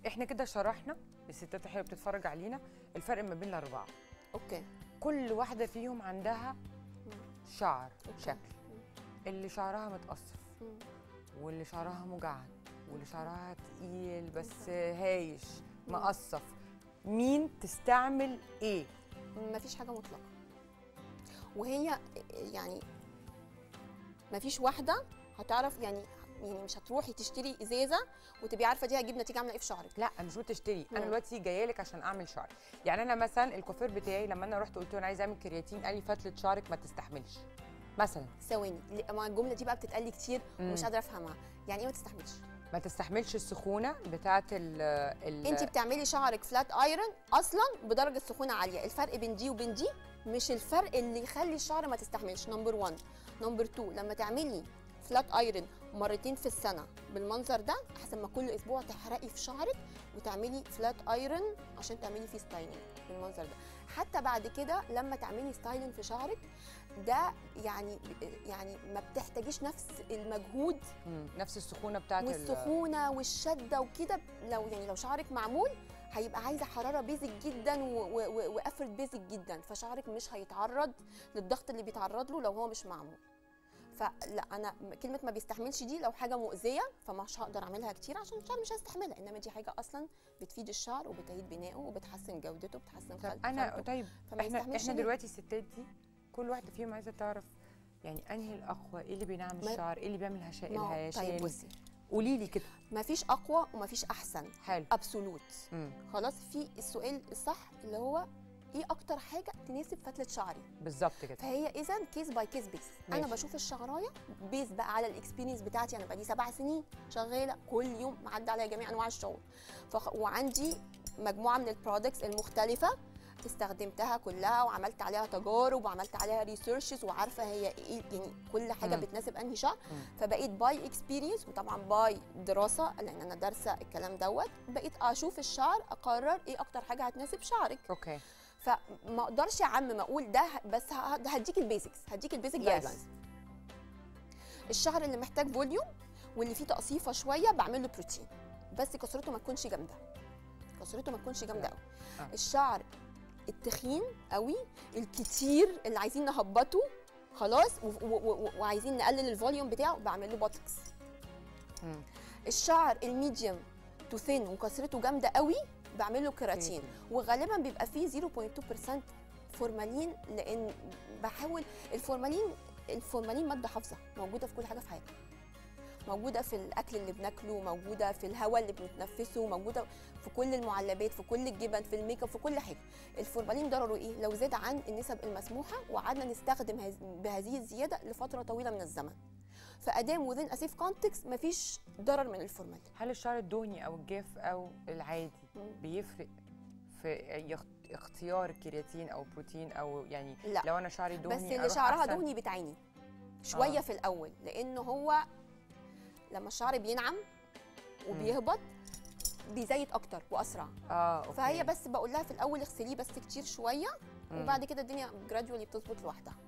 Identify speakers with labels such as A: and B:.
A: احنا كده شرحنا الستات الحلوه بتتفرج علينا الفرق ما بين الاربعه
B: اوكي
A: كل واحده فيهم عندها شعر
B: أوكي.
A: شكل اللي شعرها متقصف
B: مم.
A: واللي شعرها مجعد واللي شعرها تقيل بس هايش مقصف مين تستعمل ايه
B: مفيش حاجه مطلقه وهي يعني مفيش واحده هتعرف يعني يعني مش هتروحي تشتري ازازه وتبقي عارفه دي هتجيب نتيجه عامله ايه في شعرك
A: لا انا مش بتشتري انا
B: مم.
A: دلوقتي جايه لك عشان اعمل شعر يعني انا مثلا الكوافير بتاعي لما انا رحت قلت له انا عايزه اعمل كرياتين قال لي فتله شعرك ما تستحملش مثلا
B: ثواني ل- ما الجمله دي بقى بتتقال لي كتير ومش
A: مم.
B: قادره افهمها يعني ايه ما تستحملش
A: ما تستحملش السخونه بتاعه ال ال
B: انت بتعملي شعرك فلات ايرون اصلا بدرجه سخونه عاليه الفرق بين دي وبين دي مش الفرق اللي يخلي الشعر ما تستحملش نمبر 1 نمبر 2 لما تعملي فلات ايرون مرتين في السنه بالمنظر ده احسن ما كل اسبوع تحرقي في شعرك وتعملي فلات ايرون عشان تعملي فيه ستايلينج بالمنظر ده حتى بعد كده لما تعملي ستايلينج في شعرك ده يعني يعني ما بتحتاجيش نفس المجهود
A: مم. نفس السخونه بتاعه ال-
B: والسخونه والشده وكده لو يعني لو شعرك معمول هيبقى عايزه حراره بيزك جدا وافرت بيزك جدا فشعرك مش هيتعرض للضغط اللي بيتعرض له لو هو مش معمول فلا انا م- كلمه ما بيستحملش دي لو حاجه مؤذيه فمش هقدر اعملها كتير عشان الشعر مش هيستحملها انما دي حاجه اصلا بتفيد الشعر وبتعيد بنائه وبتحسن جودته وبتحسن خل-
A: طب انا
B: خلقه.
A: طيب
B: فما
A: احنا
B: يستحملش
A: احنا
B: ليه؟
A: دلوقتي الستات دي كل واحده فيهم عايزه تعرف يعني انهي الاقوى ايه اللي بينعم
B: ما-
A: الشعر ايه اللي بيعمل هشا
B: ما هو-
A: الهياشان
B: طيب بصي
A: قولي لي كده
B: مفيش اقوى ومفيش احسن
A: حلو
B: ابسولوت
A: مم.
B: خلاص في السؤال الصح اللي هو ايه اكتر حاجه تناسب فتله شعري
A: بالظبط كده
B: فهي اذا كيس باي كيس بيس انا
A: ماشي.
B: بشوف الشعرايه بيز بقى على الاكسبيرينس بتاعتي انا بقالي سبع سنين شغاله كل يوم معدي عليا جميع انواع الشغل فخ... وعندي مجموعه من البرودكتس المختلفه استخدمتها كلها وعملت عليها تجارب وعملت عليها ريسيرشز وعارفه هي ايه يعني كل حاجه
A: مم.
B: بتناسب انهي شعر
A: مم.
B: فبقيت باي اكسبيرينس وطبعا باي دراسه لان انا دارسه الكلام دوت بقيت اشوف الشعر اقرر ايه اكتر حاجه هتناسب شعرك
A: اوكي
B: فما اقدرش يا عم ما اقول ده ه- بس ه- ده هديك البيزكس هديك البيزك
A: Yes.
B: جايد لاينز الشعر اللي محتاج فوليوم واللي فيه تقصيفه شويه بعمل له بروتين بس كسرته ما تكونش جامده كسرته ما تكونش جامده
A: لا.
B: قوي
A: آه.
B: الشعر التخين قوي الكتير اللي عايزين نهبطه خلاص و- و- و- وعايزين نقلل الفوليوم بتاعه بعمل له بوتوكس
A: مم.
B: الشعر الميديوم تو ثين وكسرته جامده قوي بعمل له كيراتين وغالبا بيبقى فيه 0.2% فورمالين لان بحاول الفورمالين الفورمالين ماده حافظه موجوده في كل حاجه في حياتنا موجوده في الاكل اللي بناكله موجوده في الهواء اللي بنتنفسه موجوده في كل المعلبات في كل الجبن في الميك اب في كل حاجه الفورمالين ضرره ايه لو زاد عن النسب المسموحه وقعدنا نستخدم هز- بهذه الزياده لفتره طويله من الزمن فادام وذين اسيف كونتكست مفيش ضرر من الفورمالين
A: هل الشعر الدهني او الجاف او العادي
B: مم.
A: بيفرق في يخت- اختيار الكرياتين او بروتين او يعني
B: لا.
A: لو انا شعري دهني
B: بس اللي
A: أروح
B: شعرها
A: أحسن؟
B: دهني بتعيني شويه
A: آه.
B: في الاول لانه هو لما الشعر بينعم وبيهبط بيزيد اكتر واسرع
A: اه أوكي.
B: فهي بس بقول لها في الاول اغسليه بس كتير شويه
A: مم.
B: وبعد كده الدنيا جراديولي بتظبط لوحدها